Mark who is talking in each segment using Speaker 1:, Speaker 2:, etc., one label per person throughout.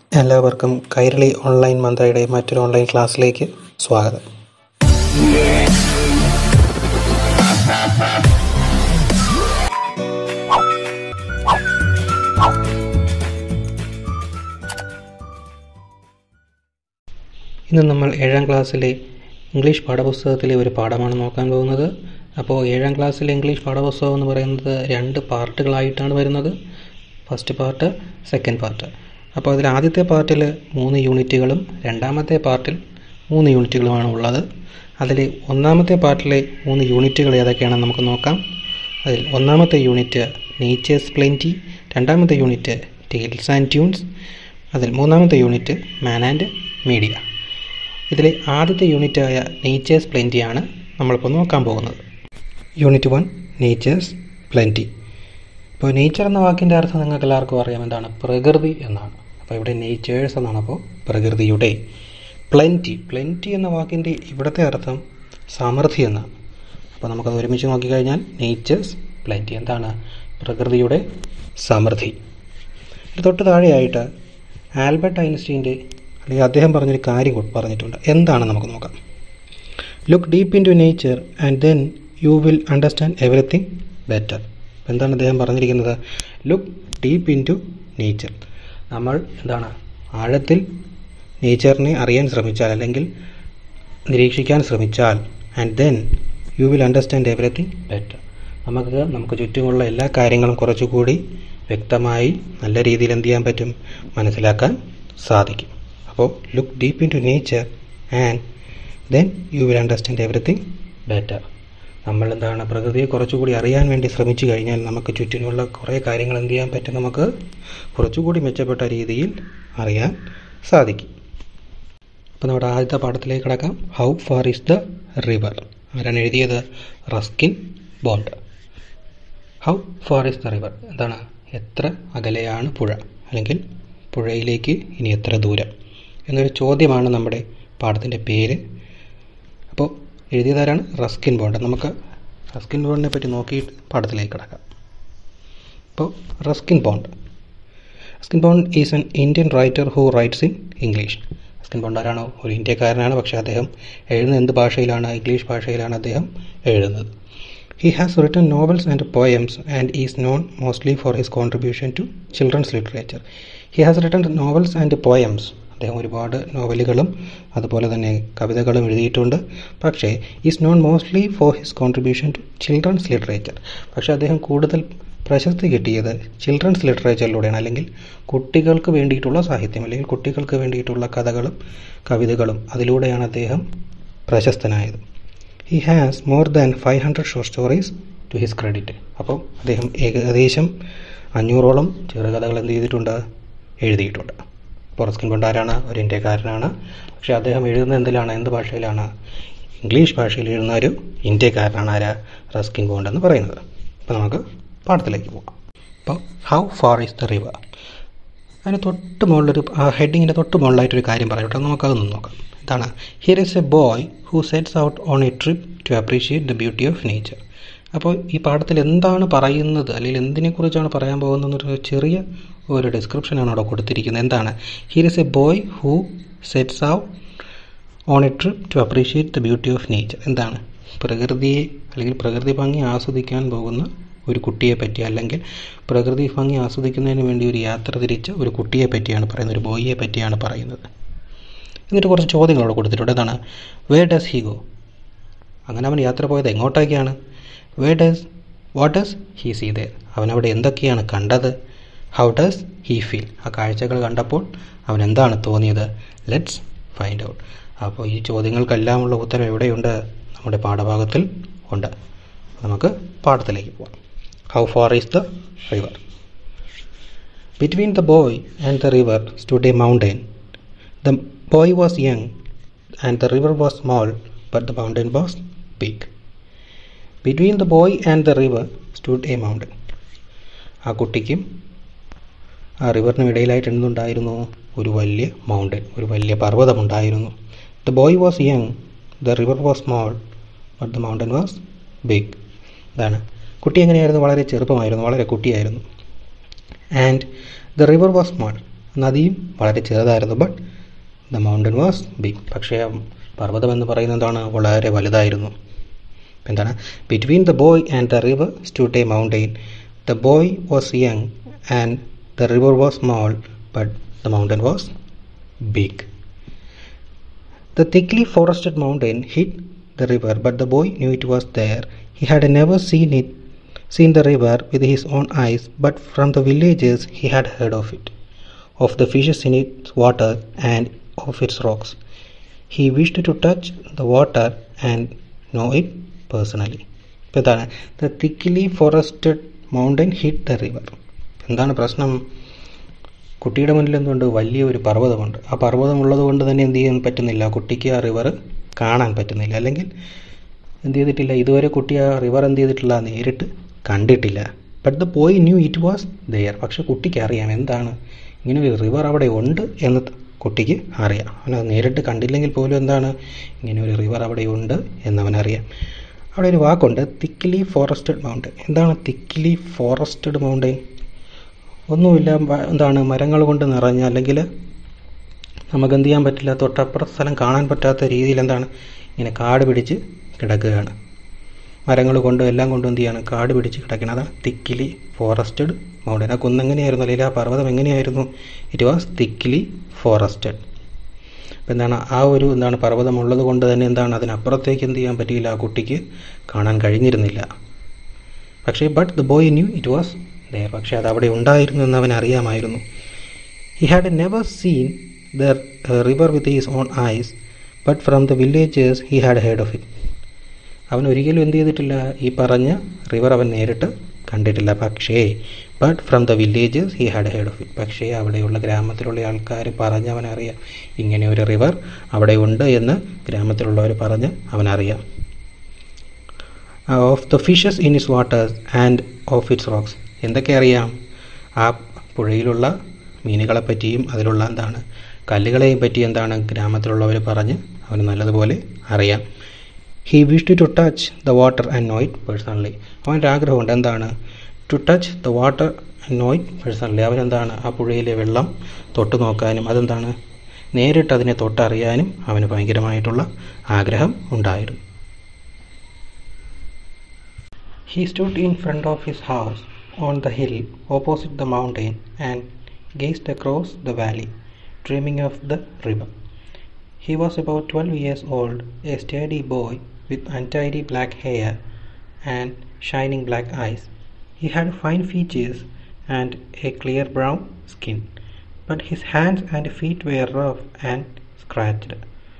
Speaker 1: എല്ലാവർക്കും കൈരളി ഓൺലൈൻ മന്ത്രയുടെ മറ്റൊരു ഓൺലൈൻ ക്ലാസ്സിലേക്ക് സ്വാഗതം ഇന്ന് നമ്മൾ ഏഴാം ക്ലാസ്സിലെ ഇംഗ്ലീഷ് പാഠപുസ്തകത്തിലെ ഒരു പാഠമാണ് നോക്കാൻ പോകുന്നത് അപ്പോൾ ഏഴാം ക്ലാസ്സിലെ ഇംഗ്ലീഷ് പാഠപുസ്തകം എന്ന് പറയുന്നത് രണ്ട് പാർട്ടുകളായിട്ടാണ് വരുന്നത് ഫസ്റ്റ് പാർട്ട് സെക്കൻഡ് പാർട്ട് അപ്പോൾ അതിൽ ആദ്യത്തെ പാർട്ടിൽ മൂന്ന് യൂണിറ്റുകളും രണ്ടാമത്തെ പാർട്ടിൽ മൂന്ന് യൂണിറ്റുകളുമാണ് ഉള്ളത് അതിൽ ഒന്നാമത്തെ പാർട്ടിലെ മൂന്ന് യൂണിറ്റുകൾ ഏതൊക്കെയാണെന്ന് നമുക്ക് നോക്കാം അതിൽ ഒന്നാമത്തെ യൂണിറ്റ് നേച്ചേഴ്സ് പ്ലെൻറ്റി രണ്ടാമത്തെ യൂണിറ്റ് ടെയിൽസ് ആൻഡ് ട്യൂൺസ് അതിൽ മൂന്നാമത്തെ യൂണിറ്റ് മാൻ ആൻഡ് മീഡിയ ഇതിലെ ആദ്യത്തെ യൂണിറ്റായ നേച്ചേഴ്സ് പ്ലെൻറ്റിയാണ് നമ്മളിപ്പോൾ നോക്കാൻ പോകുന്നത് യൂണിറ്റ് വൺ നേച്ചേഴ്സ് പ്ലെൻറ്റി ഇപ്പോൾ നേച്ചർ എന്ന വാക്കിൻ്റെ അർത്ഥം നിങ്ങൾക്ക് എല്ലാവർക്കും അറിയാം എന്താണ് പ്രകൃതി എന്നാണ് അപ്പോൾ ഇവിടെ നേച്ചേഴ്സ് എന്നാണ് അപ്പോൾ പ്രകൃതിയുടെ പ്ലെൻറ്റി പ്ലെൻറ്റി എന്ന വാക്കിൻ്റെ ഇവിടുത്തെ അർത്ഥം സമൃദ്ധി എന്നാണ് അപ്പോൾ നമുക്കത് ഒരുമിച്ച് നോക്കിക്കഴിഞ്ഞാൽ നേച്ചേഴ്സ് പ്ലെൻറ്റി എന്താണ് പ്രകൃതിയുടെ സമൃദ്ധി ഇത് തൊട്ട് താഴെയായിട്ട് ആൽബർട്ട് ഐൻസ്റ്റീൻ്റെ അല്ലെങ്കിൽ അദ്ദേഹം പറഞ്ഞൊരു കാര്യം കൂടി പറഞ്ഞിട്ടുണ്ട് എന്താണ് നമുക്ക് നോക്കാം look deep into nature and then you will understand everything better എന്താണ് അദ്ദേഹം പറഞ്ഞിരിക്കുന്നത് look deep into nature നമ്മൾ എന്താണ് ആഴത്തിൽ നേച്ചറിനെ അറിയാൻ ശ്രമിച്ചാൽ അല്ലെങ്കിൽ നിരീക്ഷിക്കാൻ ശ്രമിച്ചാൽ and then you will understand everything better നമുക്ക് നമുക്ക് ചുറ്റുമുള്ള എല്ലാ കാര്യങ്ങളും കുറച്ചുകൂടി വ്യക്തമായി നല്ല രീതിയിൽ എന്ത് ചെയ്യാൻ പറ്റും മനസ്സിലാക്കാൻ സാധിക്കും അപ്പോൾ look deep into nature and then you will understand everything better നമ്മൾ എന്താണ് പ്രകൃതിയെ കുറച്ചുകൂടി അറിയാൻ വേണ്ടി ശ്രമിച്ചു കഴിഞ്ഞാൽ നമുക്ക് ചുറ്റിനുള്ള കുറേ കാര്യങ്ങൾ എന്ത് ചെയ്യാൻ പറ്റും നമുക്ക് കുറച്ചുകൂടി മെച്ചപ്പെട്ട രീതിയിൽ അറിയാൻ സാധിക്കും അപ്പോൾ നമ്മുടെ ആദ്യത്തെ പാഠത്തിലേക്ക് കിടക്കാം how far is the river ആരാണ് എഴുതിയത് Ruskin Bond how far is the river എന്താണ് എത്ര അകലെയാണ് പുഴ അല്ലെങ്കിൽ പുഴയിലേക്ക് ഇനി എത്ര ദൂരം എന്നൊരു ചോദ്യമാണ് നമ്മുടെ പാഠത്തിൻ്റെ പേര് അപ്പോൾ എഴുതിയതാരാണ് റസ്കിൻ ബോണ്ട് നമുക്ക് റസ്കിൻ ബോണ്ടിനെ പറ്റി നോക്കിയിട്ട് പാഠത്തിലേക്ക് കിടക്കാം അപ്പോൾ Ruskin Bond Ruskin Bond is an Indian writer who writes in English Ruskin Bond ആരാണോ ഒരു ഇന്ത്യക്കാരനാണ് പക്ഷേ അദ്ദേഹം എഴുതുന്നത് എന്ത് ഭാഷയിലാണ് ഇംഗ്ലീഷ് ഭാഷയിലാണ് അദ്ദേഹം എഴുതുന്നത് He has written novels and poems and is known mostly for his contribution to children's literature. He has written novels and poems. അദ്ദേഹം ഒരുപാട് നോവലുകളും അതുപോലെ തന്നെ കവിതകളും എഴുതിയിട്ടുണ്ട് പക്ഷേ is known mostly for his contribution to children's literature പക്ഷേ അദ്ദേഹം കൂടുതൽ പ്രശസ്തി കിട്ടിയത് ചിൽഡ്രൻസ് ലിറ്ററേച്ചറിലൂടെയാണ് അല്ലെങ്കിൽ കുട്ടികൾക്ക് വേണ്ടിയിട്ടുള്ള സാഹിത്യം അല്ലെങ്കിൽ കുട്ടികൾക്ക് വേണ്ടിയിട്ടുള്ള കഥകളും കവിതകളും അതിലൂടെയാണ് അദ്ദേഹം പ്രശസ്തനായത് he has more than five hundred short stories to his credit അപ്പം അദ്ദേഹം ഏകദേശം അഞ്ഞൂറോളം ചെറുകഥകൾ എന്ത് ചെയ്തിട്ടുണ്ട് എഴുതിയിട്ടുണ്ട് പൊറസ്കിൻ ബണ്ടാരാണ് ഒരു ഇന്ത്യക്കാരനാണ് പക്ഷേ അദ്ദേഹം എഴുതുന്നത് എന്തിലാണ് എന്ത് ഭാഷയിലാണ് ഇംഗ്ലീഷ് ഭാഷയിൽ എഴുതുന്ന ഒരു ഇന്ത്യക്കാരനാണ് ആരാ റസ്കിൻ ബോണ്ട് എന്ന് പറയുന്നത് അപ്പോൾ നമുക്ക് പാഠത്തിലേക്ക് പോകാം അപ്പോൾ how far is the river അതിന് തൊട്ട് മുകളിലൊരു ആ ഹെഡിങ്ങിൻ്റെ തൊട്ട് മുകളിലായിട്ടൊരു കാര്യം പറയട്ടെ നമുക്കതൊന്ന് നോക്കാം എന്താണ് here is a boy who sets out on a trip to appreciate the beauty of nature അപ്പോൾ ഈ പാഠത്തിൽ എന്താണ് പറയുന്നത് അല്ലെങ്കിൽ എന്തിനെക്കുറിച്ചാണ് പറയാൻ പോകുന്നതെന്നൊരു ചെറിയ ഒരു ഡിസ്ക്രിപ്ഷനാണ് അവിടെ കൊടുത്തിരിക്കുന്നത് എന്താണ് here is a boy who sets out on a trip to appreciate the beauty of nature എന്താണ് പ്രകൃതിയെ അല്ലെങ്കിൽ പ്രകൃതി ഭംഗി ആസ്വദിക്കാൻ പോകുന്ന ഒരു കുട്ടിയെ പറ്റി അല്ലെങ്കിൽ പ്രകൃതി ഭംഗി ആസ്വദിക്കുന്നതിന് വേണ്ടി ഒരു യാത്ര തിരിച്ച ഒരു കുട്ടിയെ പറ്റിയാണ് പറയുന്നത് ഒരു ബോയിയെ പറ്റിയാണ് പറയുന്നത് എന്നിട്ട് കുറച്ച് ചോദ്യങ്ങൾ അവിടെ കൊടുത്തിട്ടുണ്ട് എന്താണ് വേ ഡസ് ഹി ഗോ അങ്ങനെ അവൻ യാത്ര പോയത് എങ്ങോട്ടേക്കാണ് where does what does he see there അവൻ അവിടെ എന്തൊക്കെയാണ് കണ്ടത് ഹൗ ഡസ് ഹി ഫീൽ ആ കാഴ്ചകൾ കണ്ടപ്പോൾ അവൻ എന്താണ് തോന്നിയത് ലെറ്റ്സ് ഫൈൻഡ് ഔട്ട് അപ്പോൾ ഈ ചോദ്യങ്ങൾക്കെല്ലാമുള്ള ഉത്തരം എവിടെയുണ്ട് നമ്മുടെ പാഠഭാഗത്തിൽ ഉണ്ട് നമുക്ക് പാഠത്തിലേക്ക് പോകാം how far is the river between the boy and the river stood a mountain the boy was young and the river was small, but the mountain was big. Between the boy and the river stood a mountain. ആ കുട്ടിക്കും ആ റിവറിനും ഇടയിലായിട്ട് എന്തുണ്ടായിരുന്നു ഒരു വലിയ mountain ഒരു വലിയ പർവ്വതമുണ്ടായിരുന്നു the boy was young the river was small but the mountain was big ഇതാണ് കുട്ടി എങ്ങനെയായിരുന്നു വളരെ ചെറുപ്പമായിരുന്നു വളരെ കുട്ടിയായിരുന്നു and the river was small നദിയും വളരെ ചെറുതായിരുന്നു but the mountain was big പക്ഷേ ആ പർവ്വതം എന്ന് പറയുന്നത് എന്താണ് വളരെ വലുതായിരുന്നു എന്താണ് between the boy and the river stood a mountain the boy was young and the river was small but the mountain was big The thickly forested mountain hid the river, but the boy knew it was there. He had never seen it, seen the river with his own eyes, but from the villages he had heard of it, of the fishes in its water and of its rocks. He wished to touch the water and know it personally. ഇപ്പം എന്താണ് the thickly forested mountain hid the river എന്താണ് പ്രശ്നം കുട്ടിയുടെ മുന്നിൽ എന്തുണ്ട് വലിയ ഒരു പർവ്വതമുണ്ട് ആ പർവ്വതം ഉള്ളത് കൊണ്ട് തന്നെ എന്ത് ചെയ്യാൻ പറ്റുന്നില്ല കുട്ടിക്ക് ആ റിവർ കാണാൻ പറ്റുന്നില്ല അല്ലെങ്കിൽ എന്ത് ചെയ്തിട്ടില്ല ഇതുവരെ കുട്ടി ആ റിവർ എന്ത് ചെയ്തിട്ടില്ല നേരിട്ട് കണ്ടിട്ടില്ല but the boy knew it was there പക്ഷെ കുട്ടിക്ക് അറിയാം എന്താണ് ഇങ്ങനെ ഒരു റിവർ അവിടെ ഉണ്ട് എന്ന് കുട്ടിക്ക് അറിയാം അവനത് നേരിട്ട് കണ്ടില്ലെങ്കിൽ പോലും എന്താണ് ഇങ്ങനെ ഒരു റിവർ അവിടെ ഉണ്ട് എന്നവനറിയാം അവിടെ ഒരു വാക്കുണ്ട് തിക്കിലി ഫോറസ്റ്റഡ് മൗണ്ടൻ എന്താണ് തിക്കിലി ഫോറസ്റ്റഡ് മൗണ്ടൻ ഒന്നുമില്ല വ- എന്താണ് മരങ്ങൾ കൊണ്ട് നിറഞ്ഞ അല്ലെങ്കിൽ നമുക്ക് എന്ത് ചെയ്യാൻ പറ്റില്ല തൊട്ടപ്പുറത്തെ സ്ഥലം കാണാൻ പറ്റാത്ത രീതിയിൽ എന്താണ് ഇങ്ങനെ കാട് പിടിച്ച് കിടക്കുകയാണ് മരങ്ങൾ കൊണ്ടും എല്ലാം കൊണ്ടും എന്ത് ചെയ്യാണ് കാട് പിടിച്ച് കിടക്കണം അതാണ് തിക്കിലി ഫോറസ്റ്റഡ് മൗണ്ടൻ ആ കുന്നെങ്ങനെയായിരുന്നു അല്ലെങ്കിൽ ആ പർവ്വതം എങ്ങനെയായിരുന്നു ഇറ്റ് വാസ് തിക്കിലി ഫോറസ്റ്റഡ് അപ്പം എന്താണ് ആ ഒരു എന്താണ് പർവ്വതം ഉള്ളത് കൊണ്ട് തന്നെ എന്താണ് അതിനപ്പുറത്തേക്ക് എന്ത് ചെയ്യാൻ പറ്റിയില്ല ആ കുട്ടിക്ക് കാണാൻ കഴിഞ്ഞിരുന്നില്ല പക്ഷേ but the boy knew it was there പക്ഷേ അത് അവിടെ ഉണ്ടായിരുന്നു എന്ന് അവൻ അറിയാമായിരുന്നു he had never seen the river with his own eyes but from the villagers he had heard of it അവൻ ഒരിക്കലും എന്ത് ചെയ്തിട്ടില്ല ഈ പറഞ്ഞ റിവർ അവൻ നേരിട്ട് കണ്ടിട്ടില്ല പക്ഷേ but from the villages he had heard of it പക്ഷേ അവിടെയുള്ള ഗ്രാമത്തിലുള്ള ആൾക്കാർ പറഞ്ഞ് അവനറിയാം ഇങ്ങനെ ഒരു റിവർ അവിടെ ഉണ്ട് എന്ന് ഗ്രാമത്തിലുള്ളവർ പറഞ്ഞ് അവനറിയാം of the fishes in its waters and of its rocks എന്തൊക്കെ അറിയാം ആ പുഴയിലുള്ള മീനുകളെ പറ്റിയും അതിലുള്ള എന്താണ് കല്ലുകളെയും പറ്റി എന്താണ് ഗ്രാമത്തിലുള്ളവർ പറഞ്ഞ് അവന് നല്ലതുപോലെ അറിയാം he wished to touch the water and know it personally അവൻ്റെ ആഗ്രഹമുണ്ട് എന്താണ് to touch the water and know it personally അവനെന്താണ് ആ പുഴയിലെ വെള്ളം തൊട്ട് നോക്കാനും അതെന്താണ് നേരിട്ട് അതിനെ തൊട്ടറിയാനും അവന് ഭയങ്കരമായിട്ടുള്ള ആഗ്രഹം ഉണ്ടായിരുന്നു He stood in front of his house on the hill opposite the mountain and gazed across the valley, dreaming of the river. He was about 12 years old, a sturdy boy with untidy black hair and shining black eyes. He had fine features and a clear brown skin, but his hands and feet were rough and scratched.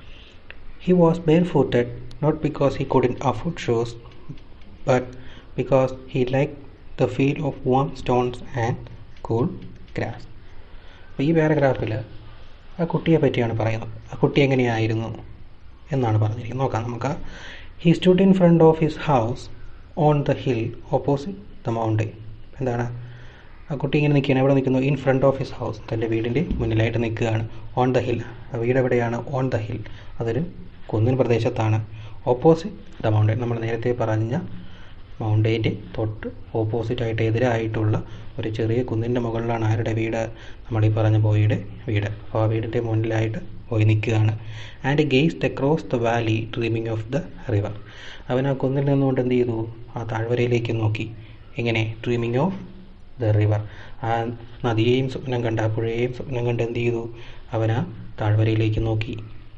Speaker 1: He was barefooted not because he couldn't afford shoes, but because he liked the feel of warm stones and cool grass. അപ്പോൾ ഈ പാരഗ്രാഫിൽ ആ കുട്ടിയെ പറ്റിയാണ് പറയുന്നത് ആ കുട്ടി എങ്ങനെയായിരുന്നു എന്നാണ് പറഞ്ഞിരിക്കുന്നത് നോക്കാം നമുക്ക് he stood in front of his house on the hill opposite the mountain എന്താണ് ആ കുട്ടി ഇങ്ങനെ നിൽക്കുകയാണ് എവിടെ നിൽക്കുന്നു in front of his house തൻ്റെ വീടിൻ്റെ മുന്നിലായിട്ട് നിൽക്കുകയാണ് ഓൺ ദ ഹിൽ ആ വീട് എവിടെയാണ് ഓൺ ദ ഹിൽ അതൊരു കുന്നിൻ പ്രദേശത്താണ് ഓപ്പോസിറ്റ് ദ മൗണ്ടെയിൻ നമ്മൾ നേരത്തെ പറഞ്ഞ മൗണ്ടെയിൻ്റെ തൊട്ട് ഓപ്പോസിറ്റായിട്ട് എതിരായിട്ടുള്ള ഒരു ചെറിയ കുന്നിൻ്റെ മുകളിലാണ് ആരുടെ വീട് നമ്മൾ ഈ പറഞ്ഞ ബോയിയുടെ വീട് അപ്പോൾ ആ വീടിൻ്റെ മുന്നിലായിട്ട് പോയി നിൽക്കുകയാണ് and gazed across the valley dreaming of the river അവൻ ആ കുന്നിൽ നിന്നുകൊണ്ട് എന്ത് ചെയ്തു ആ താഴ്വരയിലേക്ക് നോക്കി എങ്ങനെ ഡ്രീമിങ് ഓഫ് ദ റിവർ ആ നദിയെയും സ്വപ്നം കണ്ട് ആ പുഴയെയും സ്വപ്നം കണ്ട് എന്ത് ചെയ്തു അവൻ ആ താഴ്വരയിലേക്ക് നോക്കി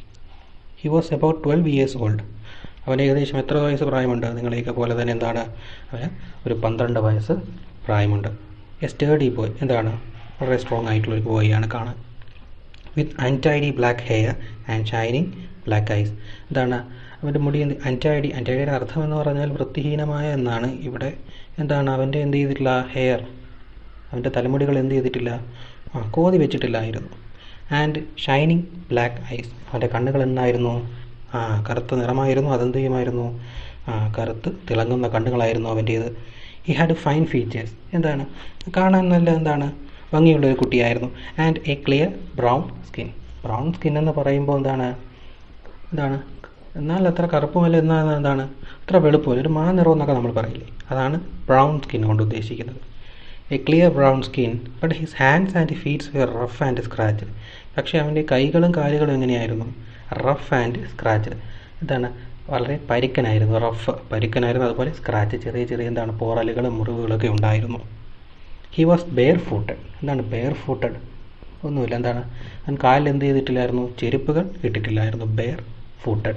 Speaker 1: he was about twelve years old അവന് ഏകദേശം എത്ര വയസ്സ് പ്രായമുണ്ട് നിങ്ങളെയൊക്കെ പോലെ തന്നെ എന്താണ് അവന് ഒരു പന്ത്രണ്ട് വയസ്സ് പ്രായമുണ്ട് എ സ്റ്റേഡി ബോയ് എന്താണ് വളരെ സ്ട്രോങ് ആയിട്ടുള്ള ഒരു ബോയാണ് കാണാൻ with untidy black hair and shining black eyes എന്താണ് അവൻ്റെ മുടി അൻറ്റൈഡി അൻറ്റൈഡിയുടെ അർത്ഥം എന്ന് പറഞ്ഞാൽ വൃത്തിഹീനമായ എന്നാണ് ഇവിടെ എന്താണ് അവൻ്റെ എന്ത് ചെയ്തിട്ടില്ല ഹെയർ അവൻ്റെ തലമുടികൾ എന്ത് ചെയ്തിട്ടില്ല ആ കോതി വെച്ചിട്ടില്ലായിരുന്നു ആൻഡ് ഷൈനിങ് ബ്ലാക്ക് ഐസ് അവൻ്റെ കണ്ണുകൾ എന്നായിരുന്നു ആ കറുത്ത നിറമായിരുന്നു അതെന്ത് ചെയ്യുമായിരുന്നു ആ കറുത്ത് തിളങ്ങുന്ന കണ്ണുകളായിരുന്നു അവൻ്റേത് ഈ ഹാഡ് ഫൈൻ ഫീച്ചേഴ്സ് എന്താണ് കാണാൻ നല്ല എന്താണ് ഭംഗിയുള്ള ഒരു കുട്ടിയായിരുന്നു and a clear brown skin brown skin എന്ന് പറയുമ്പോൾ എന്താണ് എന്താണ് എന്നാൽ അത്ര കറുപ്പുമല്ല എന്നാൽ എന്താണ് അത്ര വെളുപ്പമല്ല ഒരു മാനിറം എന്നൊക്കെ നമ്മൾ പറയില്ലേ അതാണ് ബ്രൗൺ സ്കിൻ കൊണ്ട് ഉദ്ദേശിക്കുന്നത് a clear brown skin but his hands and feets were rough and scratch പക്ഷേ അവൻ്റെ കൈകളും കാലുകളും എങ്ങനെയായിരുന്നു റഫ് ആൻഡ് സ്ക്രാച്ച് എന്താണ് വളരെ പരിക്കനായിരുന്നു റഫ് പരിക്കനായിരുന്നു അതുപോലെ സ്ക്രാച്ച് ചെറിയ ചെറിയ എന്താണ് പോറലുകളും മുറിവുകളൊക്കെ ഉണ്ടായിരുന്നു ഹി വാസ് ബെയർ ഫൂട്ടഡ് എന്താണ് ബെയർ ഫൂട്ടഡ് ഒന്നുമില്ല എന്താണ് അവൻ കാലിൽ എന്ത് ചെയ്തിട്ടില്ലായിരുന്നു ചെരുപ്പുകൾ ഇട്ടിട്ടില്ലായിരുന്നു bear footed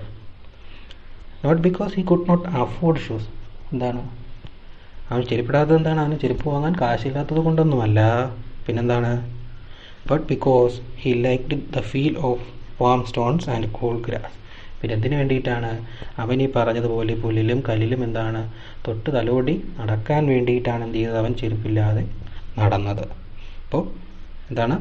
Speaker 1: not because he could not afford shoes എന്താണ് അവൻ ചെരുപ്പിടാത്തത് എന്താണ് അവന് ചെരുപ്പ് വാങ്ങാൻ കാശില്ലാത്തത് കൊണ്ടൊന്നുമല്ല പിന്നെന്താണ് but because he like the feel of warm stones and cool grass പിന്നെ എന്തിനു വേണ്ടിയിട്ടാണ് അവൻ ഈ പറഞ്ഞതുപോലെ പുല്ലിലും കല്ലിലും എന്താണ് തൊട്ട് തലോടി നടക്കാൻ വേണ്ടിയിട്ടാണ് എന്ത് ചെയ്തത് അവൻ ചെരുപ്പില്ലാതെ നടന്നത് അപ്പോൾ എന്താണ്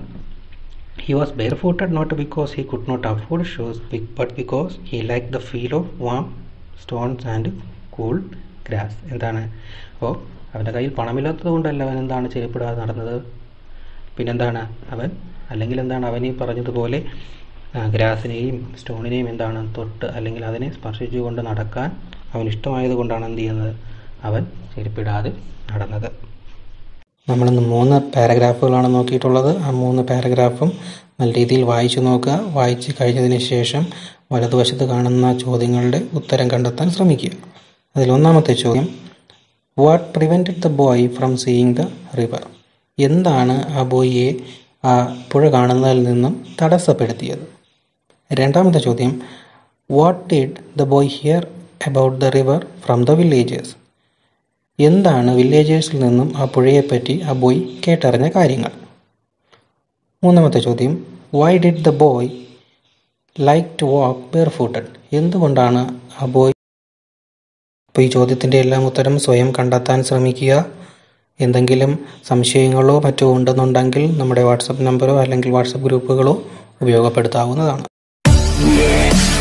Speaker 1: he was bear footed not because he could not afford shoes but because he like the feel of warm stones and cool grass എന്താണ് അപ്പോൾ അവൻ്റെ കയ്യിൽ പണമില്ലാത്തത് കൊണ്ടല്ല അവൻ എന്താണ് ചെരുപ്പിടാതെ നടന്നത് പിന്നെന്താണ് അവൻ അല്ലെങ്കിൽ എന്താണ് അവൻ ഈ പറഞ്ഞതുപോലെ ഗ്രാസിനെയും സ്റ്റോണിനെയും എന്താണ് തൊട്ട് അല്ലെങ്കിൽ അതിനെ സ്പർശിച്ചുകൊണ്ട് നടക്കാൻ അവൻ ഇഷ്ടമായത് കൊണ്ടാണ് എന്ത് ചെയ്യുന്നത് അവൻ ചെരുപ്പിടാതെ നടന്നത് നമ്മളിന്ന് മൂന്ന് പാരഗ്രാഫുകളാണ് നോക്കിയിട്ടുള്ളത് ആ മൂന്ന് പാരഗ്രാഫും നല്ല രീതിയിൽ വായിച്ചു നോക്കുക വായിച്ച് കഴിഞ്ഞതിന് ശേഷം വലതുവശത്ത് കാണുന്ന ചോദ്യങ്ങളുടെ ഉത്തരം കണ്ടെത്താൻ ശ്രമിക്കുക അതിൽ ഒന്നാമത്തെ ചോദ്യം what prevented the boy from seeing the river എന്താണ് ആ ബോയിയെ ആ പുഴ കാണുന്നതിൽ നിന്നും തടസ്സപ്പെടുത്തിയത് രണ്ടാമത്തെ ചോദ്യം what did the boy hear about the river from the villagers എന്താണ് വില്ലേജേഴ്സിൽ നിന്നും ആ പുഴയെപ്പറ്റി ആ ബോയ് കേട്ടറിഞ്ഞ കാര്യങ്ങൾ മൂന്നാമത്തെ ചോദ്യം why did the boy like to walk bare footed എന്തുകൊണ്ടാണ് ആ ബോയ് അപ്പോൾ ഈ ചോദ്യത്തിൻ്റെ എല്ലാം ഉത്തരം സ്വയം കണ്ടെത്താൻ ശ്രമിക്കുക എന്തെങ്കിലും സംശയങ്ങളോ മറ്റോ ഉണ്ടെന്നുണ്ടെങ്കിൽ നമ്മുടെ വാട്സപ്പ് നമ്പറോ അല്ലെങ്കിൽ വാട്സപ്പ് ഗ്രൂപ്പുകളോ ഉപയോഗപ്പെടുത്താവുന്നതാണ്